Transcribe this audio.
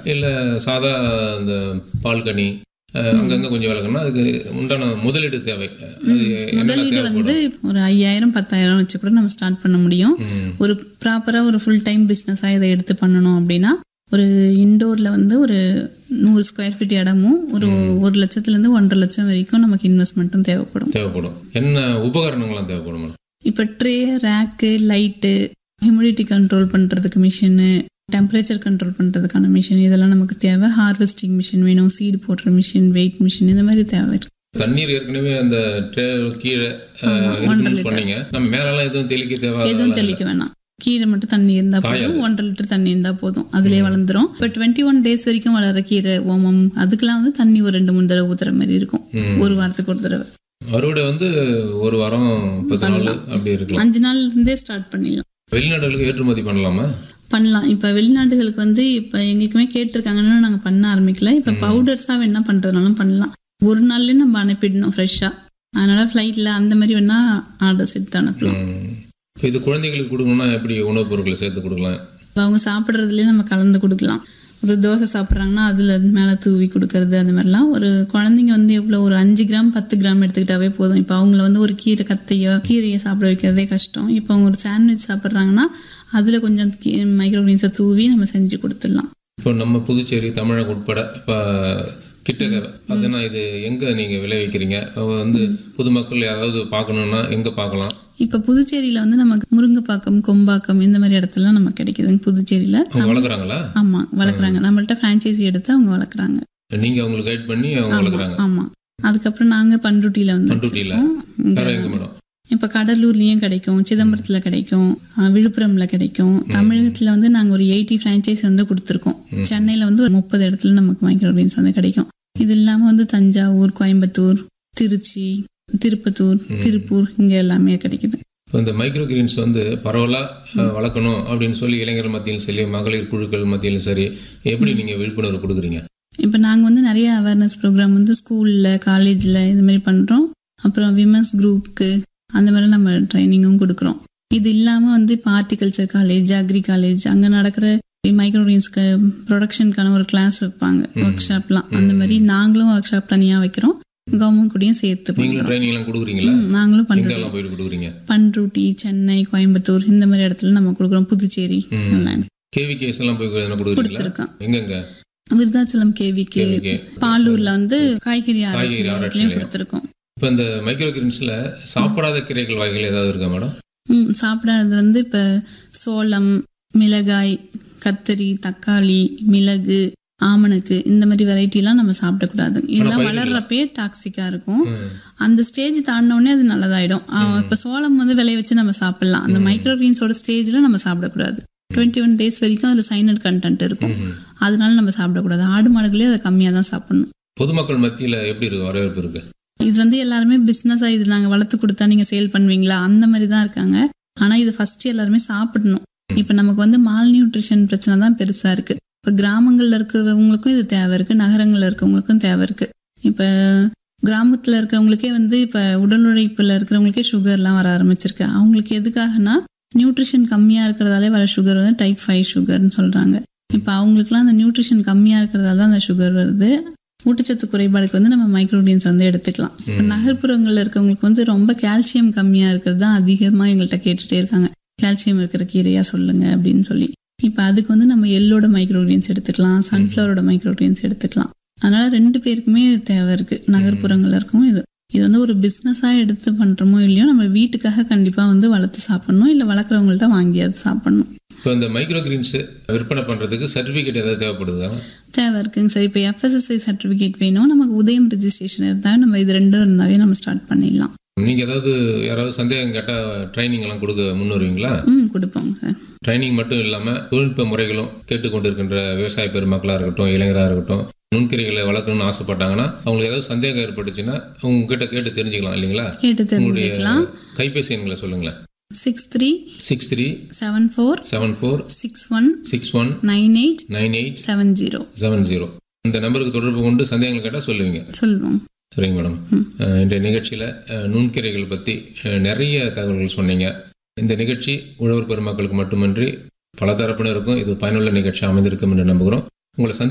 இல்லை சாதா இந்த பால்கனி அஹ், அங்கங்க கொஞ்சம் வளர்க்கணும்னா அதுக்கு உண்டான முதலீடு தேவை அது என்னென்ன முதலீடு தேவைப்படும் வந்து ஒரு ஐயாயிரம் பத்தாயிரம் வச்சு கூட நம்ம ஸ்டார்ட் பண்ண முடியும் ம். ஒரு ப்ராப்பராக ஒரு ஃபுல் டைம் பிஸ்னஸாக இதை எடுத்து பண்ணணும் அப்படின்னா ஒரு இண்டோரில் வந்து ஒரு நூறு ஸ்கொயர் ஃபீட் இடமும் ஒரு ஒரு லட்சத்துலேருந்து ஒன்றரை லட்சம் வரைக்கும் நமக்கு இன்வெஸ்ட்மெண்ட்டும் தேவைப்படும் தேவைப்படும் என்ன உபகரணங்கள்லாம் தேவைப்படும் மேடம் இப்போ tray rack light humidity control பண்ணுறதுக்கு மிஷினு டெம்பரேச்சர் கண்ட்ரோல் பண்ணுறதுக்கான மிஷின் இதெல்லாம் நமக்கு தேவை ஹார்வெஸ்டிங் மிஷின் வேணும் சீடு போடுற மிஷின் வெயிட் மிஷின் இந்த மாதிரி தேவை தண்ணீர் ஏற்கனவே அந்த ட்ரே கீழே அஹ், இருக்குன்னு சொன்னீங்க நம்ம மேலெல்லாம் எதுவும் தெளிக்க தேவை எதுவும் தெளிக்க வேணாம் கீழே மட்டும் தண்ணி இருந்தா போதும் ஒன்றரை லிட்டர் தண்ணி இருந்தா போதும் அதுலயே வளர்ந்துரும் இப்போ டுவெண்ட்டி ஒன் டேஸ் வரைக்கும் வளர கீரை ஓமம் அதுக்கெல்லாம் வந்து தண்ணி ஒரு ரெண்டு மூணு தடவை ஊத்துற மாதிரி இருக்கும் ஒரு வாரத்துக்கு ஒரு தடவை அறுவடை வந்து ஒரு வாரம் பத்து நாள் அப்படி இருக்கலாம் அஞ்சு நாள்ல இருந்தே ஸ்டார்ட் பண்ணிடலாம் வெளிநாடுகளுக்கு ஏற்றுமதி பண்ணலாமா பண்ணலாம் இப்போ வெளிநாடுகளுக்கு வந்து இப்போ எங்களுக்குமே கேட்டிருக்காங்கன்னு நாங்கள் பண்ண ஆரம்பிக்கல இப்போ பவுடர்ஸாக வேணா பண்ணுறதுனாலும் பண்ணலாம் ஒரு நாள்லயே நம்ம அனுப்பிடணும் ஃப்ரெஷ்ஷாக அதனால ஃப்ளைட்டில் அந்த மாதிரி வேணா ஆர்டர்ஸ் எடுத்து அனுப்பலாம் ம். இப்ப இது குழந்தைகளுக்கு கொடுக்கணும்னா எப்படி உணவுப் பொருட்களை சேர்த்து கொடுக்கலாம் இப்போ அவங்க சாப்பிட்றதுலேயே நம்ம கலந்து கொடுக்கலாம் ஒரு தோசை சாப்பிட்றாங்கன்னா அதில் மேலே தூவி கொடுக்கறது அந்த மாதிரிலாம் ஒரு குழந்தைங்க வந்து எவ்வளோ ஒரு அஞ்சு கிராம் பத்து கிராம் எடுத்துக்கிட்டாவே போதும் இப்போ அவங்கள வந்து ஒரு கீரை கத்தையோ கீரையை சாப்பிட வைக்கிறதே கஷ்டம் இப்போ அவங்க ஒரு சாண்ட்விச் சாப்பிட்றாங்கன்னா அதில் கொஞ்சம் மைக்ரோகிரீன்ஸை தூவி நம்ம செஞ்சு கொடுத்துடலாம் இப்போ நம்ம புதுச்சேரி தமிழகம் உட்பட இப்போ கிட்டக்க அதுனா இது எங்க நீங்க விளைவிக்கிறீங்க அவ வந்து பொதுமக்கள் யாராவது பார்க்கணும்னா எங்க பார்க்கலாம் இப்போ புதுச்சேரியில் வந்து நமக்கு முருங்கைப்பாக்கம் கொம்பாக்கம் இந்த மாதிரி இடத்துலலாம் நமக்கு கிடைக்குதுங்க புதுச்சேரியில் அவங்க வளர்க்குறாங்களா ஆமாம் வளர்க்குறாங்க நம்மள்ட்ட ஃப்ரான்ச்சைசி எடுத்து அவங்க வளர்க்குறாங்க நீங்க அவங்களுக்கு கைட் பண்ணி அவங்க வளர்க்குறாங்க ஆமாம் அதுக்கப்புறம் நாங்கள் பண்ருட்டியில் வந்து பண்ருட்டியில வச்சிருக்கோம். வேற எங்க மேடம் இப்போ கடலூர்லேயும் கிடைக்கும் சிதம்பரத்தில் கிடைக்கும் அஹ் விழுப்புரம்ல கிடைக்கும் தமிழகத்தில் வந்து நாங்கள் ஒரு எயிட்டி ஃப்ரான்ச்சைஸ் வந்து கொடுத்துருக்கோம் சென்னையில் வந்து ஒரு முப்பது இடத்துல நமக்கு மைக்ரோபீன்ஸ் வந்து கிடைக்கும் இது இல்லாமல் வந்து தஞ்சாவூர் கோயம்புத்தூர் திருச்சி திருப்பத்தூர் திருப்பூர் இங்கே எல்லாமே கிடைக்குது இப்போ இந்த மைக்ரோ கிரீன்ஸ் வந்து பரவலா அஹ், வளர்க்கணும் அப்படின்னு சொல்லி இளைஞர் மத்தியிலும் சரி மகளிர் குழுக்கள் மத்தியிலும் சரி எப்படி நீங்க விழிப்புணர்வு கொடுக்குறீங்க இப்போ நாங்கள் வந்து நிறைய அவேர்னஸ் ப்ரோக்ராம் வந்து ஸ்கூலில் காலேஜில் இந்த மாதிரி பண்ணுறோம் அப்புறம் விமன்ஸ் குரூப்க்கு அந்த மாதிரி நம்ம ட்ரைனிங்கும் கொடுக்குறோம் இது இல்லாமல் வந்து இப்போ ஹார்டிகல்ச்சர் காலேஜ் அக்ரி காலேஜ் அங்கே நடக்கிற மைக்ரோரீன்ஸ்க்கு ப்ரொடக்ஷனுக்கான ஒரு கிளாஸ் வைப்பாங்க ஒர்க் ஷாப்லாம் அந்த மாதிரி நாங்களும் ஒர்க் ஷாப் தனியாக வைக்கிறோம் கவர்மெண்ட் கூடயும் சேர்த்து நீங்களும் பண்ணுறோம் ட்ரைனிங் எல்லாம் கொடுக்குறீங்களா நாங்களும் பண்ணுறோம் எங்கெல்லாம் போயிட்டு கொடுக்குறீங்க பண்ருட்டி சென்னை கோயம்புத்தூர் இந்த மாதிரி இடத்துல நம்ம கொடுக்குறோம் புதுச்சேரி எல்லாம் கேவி கேஸ் எல்லாம் போய் எதனா கொடுக்குறீங்களா கொடுத்துருக்கோம் எங்கெங்க விருதாச்சலம் கேவிக்கு KVK. பாலூர்ல வந்து காய்கறி ஆராய்ச்சி காய்கறி ஆராய்ச்சி நிலையத்திலயும் நிலையம். கொடுத்துருக்கோம் இப்போ இந்த மைக்ரோ கிரீன்ஸ்ல சாப்பிடாத கீரைகள் வகைகள் ஏதாவது இருக்கா மேடம் ம் சாப்பிடாதது வந்து இப்ப சோளம் மிளகாய் கத்தரி தக்காளி மிளகு ஆமணக்கு இந்த மாதிரி வெரைட்டிலாம் நம்ம சாப்பிடக்கூடாது இதெல்லாம் வளர்றப்பயே டாக்ஸிக்கா இருக்கும் அந்த ஸ்டேஜ் தாண்டின உடனே அது நல்லதாயிடும் ஆஹ் இப்ப சோளம் வந்து விளைய வச்சு நம்ம சாப்பிடலாம் அந்த மைக்ரோ கிரீன்ஸோட ஸ்டேஜ்ல நம்ம சாப்பிடக்கூடாது டுவெண்ட்டி ஒன் டேஸ் வரைக்கும் அதுல சைனட் கண்டென்ட் இருக்கும் அதனால நம்ம சாப்பிடக்கூடாது ஆடு மாடுகளே அதை கம்மியாக தான் சாப்பிடணும் பொதுமக்கள் மத்தியில எப்படி இருக்கு வரவேற்பு இருக்கு இது வந்து எல்லாருமே பிஸ்னஸா இது நாங்க வளர்த்து கொடுத்தா நீங்க சேல் பண்ணுவீங்களா அந்த மாதிரி தான் இருக்காங்க ஆனா இது ஃபர்ஸ்ட் எல்லாருமே சாப்பிடணும் இப்ப நமக்கு வந்து மால் நியூட்ரிஷன் பிரச்சனை தான் பெருசா இருக்கு இப்ப கிராமங்கள்ல இருக்கிறவங்களுக்கும் இது தேவை இருக்கு நகரங்கள்ல இருக்கிறவங்களுக்கும் தேவை இருக்கு இப்ப கிராமத்துல இருக்கிறவங்களுக்கே வந்து இப்ப உடல் உழைப்புல இருக்கிறவங்களுக்கே சுகர்லாம் வர ஆரம்பிச்சிருக்கு அவங்களுக்கு எதுக்காகனா நியூட்ரிஷன் கம்மியா இருக்கிறதாலே வர சுகர் வந்து டைப் ஃபைவ் சுகர்னு சொல்றாங்க இப்ப அவங்களுக்குலாம் அந்த நியூட்ரிஷன் கம்மியா இருக்கிறதால தான் அந்த சுகர் வருது ஊட்டச்சத்து குறைபாடுக்கு வந்து நம்ம மைக்ரோடியன்ஸ் வந்து எடுத்துக்கலாம் இப்போ நகர்ப்புறங்கள்ல இருக்கவங்களுக்கு வந்து ரொம்ப கால்சியம் கம்மியா இருக்கிறது தான் அதிகமா எங்கள்கிட்ட கேட்டுட்டே இருக்காங்க கால்சியம் இருக்கிற கீரையா சொல்லுங்க அப்படின்னு சொல்லி இப்போ அதுக்கு வந்து நம்ம எள்ளோட மைக்ரோடியன்ஸ் எடுத்துக்கலாம் சன்ஃப்ளவரோட மைக்ரோடியன்ஸ் எடுத்துக்கலாம் அதனால ரெண்டு பேருக்குமே இது தேவை இருக்கு நகர்ப்புறங்கள்ல இருக்கவும் இது இது வந்து ஒரு பிஸ்னஸா எடுத்து பண்றோமோ இல்லையோ நம்ம வீட்டுக்காக கண்டிப்பா வந்து வளர்த்து சாப்பிடணும் இல்லை வளர்க்குறவங்கள்ட்ட வாங்கியாவது சாப்பிடணும் இப்போ இந்த மைக்ரோ கிரீன்ஸ் விற்பனை பண்றதுக்கு சர்டிபிகேட் ஏதாவது தேவைப்படுதா தேவை இருக்குங்க சார் இப்போ எஃப்எஸ்எஸ்ஐ சர்டிஃபிகேட் வேணும் நமக்கு உதயம் ரெஜிஸ்ட்ரேஷன் இருந்தால் நம்ம இது ரெண்டும் இருந்தாவே நம்ம ஸ்டார்ட் பண்ணிடலாம் நீங்க ஏதாவது யாராவது சந்தேகம் கேட்டா ட்ரைனிங் எல்லாம் கொடுக்க முன் வருவீங்களா ம் கொடுப்போங்க சார் ட்ரைனிங் மட்டும் இல்லாம தொழில்நுட்ப முறைகளும் கேட்டுக்கொண்டிருக்கின்ற விவசாய பெருமக்களா இருக்கட்டும் இளைஞராக இருக்கட்டும் நுண்கிரைகளை வளர்க்கணும்னு ஆசைப்பட்டாங்கன்னா அவங்களுக்கு ஏதாவது சந்தேகம் ஏற்பட்டுச்சுன்னா உங்ககிட்ட கேட்டு தெரிஞ்சுக்கலாம் இல்லைங்களா கேட்டு உங்களுடைய தெரிஞ்சுக்கலாம் கைபேசி எண்களை சொல்லுங்களேன் six three six three seven four seven four six one six one nine eight nine eight seven zero seven zero இந்த நம்பருக்கு தொடர்பு கொண்டு சந்தேகங்கள் கேட்டால் சொல்லுவீங்க சொல்லுவோம் சரிங்க மேடம் அஹ் இன்றைய நிகழ்ச்சியில் அஹ், நுண்கீரைகள் பற்றி அஹ், நிறைய தகவல்கள் சொன்னீங்க இந்த நிகழ்ச்சி உழவர் பெருமக்களுக்கு மட்டுமின்றி பல தரப்பினருக்கும் இது பயனுள்ள நிகழ்ச்சி அமைந்திருக்கும் என்று நம்புகிறோம் உங்களை சந்தி